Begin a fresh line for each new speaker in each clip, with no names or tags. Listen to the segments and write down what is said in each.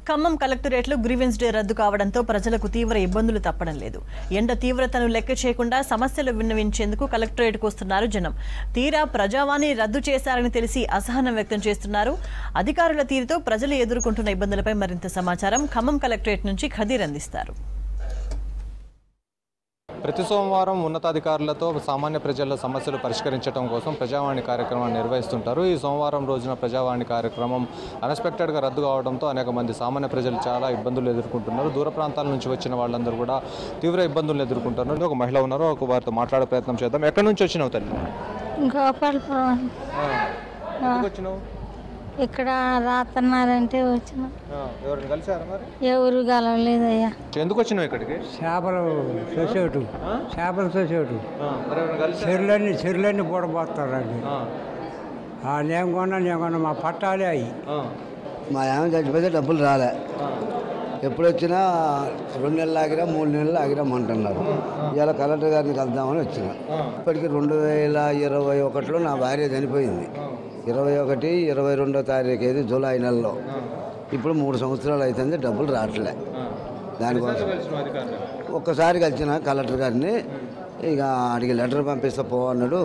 ఖమ్మం కలెక్టరేట్లో grievance day రద్దు కావడంతో ప్రజలకు తీవ్ర ఇబ్బందులు తప్పడం లేదు ఎండ తీవ్రతను లెక్క చేయకుండా సమస్యలు విన్నవించేందుకు కలెక్టరేట్కు వస్తున్నారు జనం తీరా ప్రజావాణి రద్దు చేశారని తెలిసి అసహనం వ్యక్తం చేస్తున్నారు అధికారుల తీరుతో ప్రజలు ఎదుర్కొంటున్న ఇబ్బందులపై మరింత సమాచారం ఖమ్మం కలెక్టరేట్ నుంచి ఖదీర్ అందిస్తారు
ప్రతి సోమవారం ఉన్నతాధికారులతో సామాన్య ప్రజల సమస్యలు పరిష్కరించడం కోసం ప్రజావాణి కార్యక్రమాన్ని నిర్వహిస్తుంటారు ఈ సోమవారం రోజున ప్రజావాణి కార్యక్రమం అన్ఎక్స్పెక్టెడ్గా రద్దు కావడంతో అనేక మంది సామాన్య ప్రజలు చాలా ఇబ్బందులు ఎదుర్కొంటున్నారు దూర ప్రాంతాల నుంచి వచ్చిన వాళ్ళందరూ కూడా తీవ్ర ఇబ్బందులు ఎదుర్కొంటున్నారు ఒక మహిళ ఉన్నారు ఒక వారితో మాట్లాడే ప్రయత్నం చేద్దాం ఎక్కడి నుంచి వచ్చినావు తల్లి
గోపాలపురం
ఎందుకు వచ్చినావు
ఇక్కడ రాతున్నారంటే వచ్చిన
ఎవరిని కలిసారా మరి
ఎవరు గలవలేదయ్యా
ఎందుకు వచ్చినావు ఇక్కడికి
చేపలు చూసేటు చేపలు చూసేటు
మరి ఎవరిని కలిసి
చెరువులన్నీ చెరువులన్నీ పూడబోతారండి ఆ నేను కొన్నా నేను కొన్నా మా పట్టాలే అవి
మా ఆమె చచ్చిపోతే డబ్బులు రాలే ఎప్పుడు వచ్చినా రెండు నెలలు ఆగిరా మూడు నెలలు ఆగిరాం అంటున్నారు ఇవాళ కలెక్టర్ గారిని కలుద్దామని వచ్చిన ఇప్పటికి రెండు వేల ఇరవై ఒకటిలో నా భార్య చనిపోయింది ఇరవై ఒకటి ఇరవై రెండో తారీఖు అయితే జూలై నెలలో ఇప్పుడు మూడు సంవత్సరాలు అవుతుంది డబ్బులు రావట్లే దానికోసం ఒక్కసారి కలిసిన కలెక్టర్ గారిని ఇక అడిగి లెటర్ పంపిస్తా పో అన్నాడు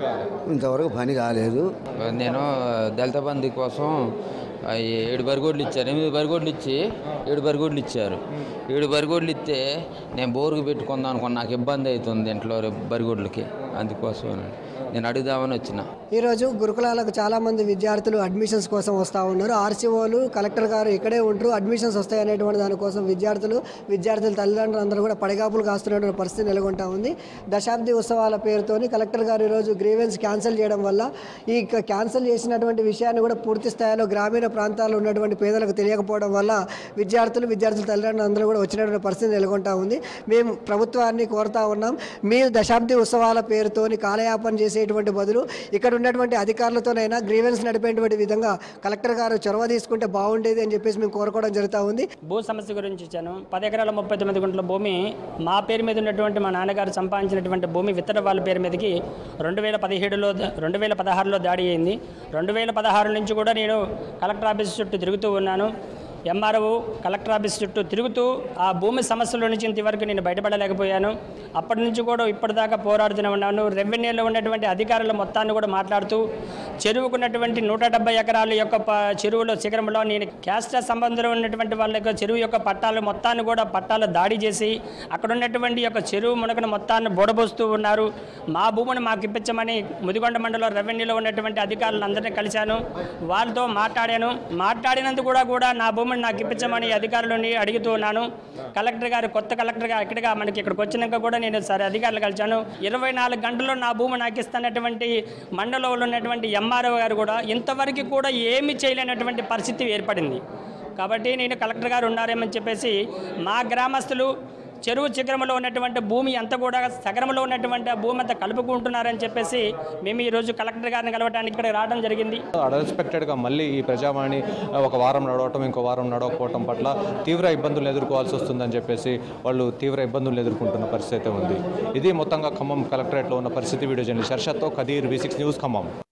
ఇంతవరకు పని కాలేదు
నేను దళిత బంధు కోసం ఆ ఏడు బరిగోడ్లు ఇచ్చారు ఎనిమిది బరిగోడ్లు ఇచ్చి ఏడు బరిగోడ్లు ఇచ్చారు ఏడు బరిగోడ్లు ఇస్తే నేను బోరుకు పెట్టుకుందాం అనుకున్నా నాకు ఇబ్బంది అవుతుంది ఇంట్లో బరిగోడ్లకి అందుకోసం నేను అడుగుదామని వచ్చిన
ఈరోజు గురుకులాలకు చాలామంది విద్యార్థులు అడ్మిషన్స్ కోసం వస్తూ ఉన్నారు ఆర్సీఓలు కలెక్టర్ గారు ఇక్కడే ఉంటారు అడ్మిషన్స్ వస్తాయనేటువంటి దానికోసం విద్యార్థులు విద్యార్థుల తల్లిదండ్రులు అందరూ కూడా పడిగాపులు కాస్తున్నటువంటి పరిస్థితి నెలకొంటా ఉంది దశాబ్ది ఉత్సవాల పేరుతోని కలెక్టర్ గారు ఈరోజు గ్రీవెన్స్ క్యాన్సిల్ చేయడం వల్ల ఈ క- క్యాన్సిల్ చేసినటువంటి విషయాన్ని కూడా పూర్తి స్థాయిలో గ్రామీణ ప్రాంతాల్లో ఉన్నటువంటి పేదలకు తెలియకపోవడం వల్ల విద్యార్థులు విద్యార్థుల తల్లిదండ్రులు అందరూ కూడా వచ్చినటువంటి పరిస్థితి నెలకొంటా ఉంది మేము ప్రభుత్వాన్ని కోరుతా ఉన్నాం మీరు దశాబ్ది ఉత్సవాల పేరుతోని కాలయాపన చేసేటువంటి బదులు ఇక్కడ ఉన్నటువంటి అధికారులతోనైనా గ్రీవెన్స్ నడిపేటువంటి విధంగా కలెక్టర్ గారు చొరవ తీసుకుంటే బాగుండేది అని చెప్పేసి మేము కోరుకోవడం జరుగుతూ ఉంది
భూ సమస్య గురించి ఇచ్చాను పది ఎకరాల ముప్పై తొమ్మిది గుంటల భూమి మా పేరు మీద ఉన్నటువంటి మా నాన్నగారు సంపాదించినటువంటి భూమి విత్తన వాళ్ళ పేరు మీదకి రెండు వేల పదిహేడులో రెండు వేల పదహారులో దాడి అయింది రెండు వేల పదహారు నుంచి కూడా నేను కలెక్టర్ ఆఫీస్ చుట్టూ తిరుగుతూ ఉన్నాను ఎంఆర్ఓ కలెక్టర్ ఆఫీస్ చుట్టూ తిరుగుతూ ఆ భూమి సమస్యల నుంచి ఇంతవరకు నేను బయటపడలేకపోయాను అప్పటి నుంచి కూడా ఇప్పటిదాకా పోరాడుతూనే ఉన్నాను రెవెన్యూలో ఉన్నటువంటి అధికారుల మొత్తాన్ని కూడా మాట్లాడుతూ చెరువుకున్నటువంటి నూట డెబ్బై ఎకరాల యొక్క ప- చెరువులో శిఖరంలో నేను క్యాస్ట్ సంబంధంలో ఉన్నటువంటి వాళ్ళ యొక్క చెరువు యొక్క పట్టాలు మొత్తాన్ని కూడా పట్టాలు దాడి చేసి అక్కడ ఉన్నటువంటి యొక్క చెరువు మునకను మొత్తాన్ని బోడబోస్తూ ఉన్నారు మా భూమిని మాకు ఇప్పించమని ముదిగొండ మండలం రెవెన్యూలో ఉన్నటువంటి అధికారులందరినీ కలిశాను వాళ్ళతో మాట్లాడాను మాట్లాడినందుకు కూడా కూడా నా భూమిని నాకు ఇప్పించమని అధికారులని అడుగుతూ ఉన్నాను కలెక్టర్ గారు కొత్త కలెక్టర్ గారు ఇక్కడిగా మనకి ఇక్కడికి వచ్చినాక కూడా నేను సరే అధికారులు కలిశాను ఇరవై నాలుగు గంటల్లో నా భూమి నాకు ఇస్తున్నటువంటి మండలంలో ఉన్నటువంటి ఎంఆర్ఓ గారు కూడా ఇంతవరకు కూడా ఏమీ చేయలేనటువంటి పరిస్థితి ఏర్పడింది కాబట్టి నేను కలెక్టర్ గారు ఉన్నారేమని చెప్పేసి మా గ్రామస్తులు చెరువు చిగరంలో ఉన్నటువంటి భూమి అంతా కూడా సగరంలో ఉన్నటువంటి ఆ భూమి అంతా కలుపుకుంటున్నారని చెప్పేసి మేము ఈరోజు కలెక్టర్ గారిని కలవడానికి ఇక్కడ రావడం జరిగింది
అన్ఎక్స్పెక్టెడ్గా మళ్ళీ ఈ ప్రజావాణి ఒక వారం నడవటం ఇంకో వారం నడవకపోవటం పట్ల తీవ్ర ఇబ్బందులు ఎదుర్కోవాల్సి వస్తుందని చెప్పేసి వాళ్ళు తీవ్ర ఇబ్బందులు ఎదుర్కొంటున్న పరిస్థితి అయితే ఉంది ఇది మొత్తంగా ఖమ్మం కలెక్టరేట్లో ఉన్న పరిస్థితి వీడియో జర్నలిస్ట్ హర్షత్తో Khadeer V six news Khammam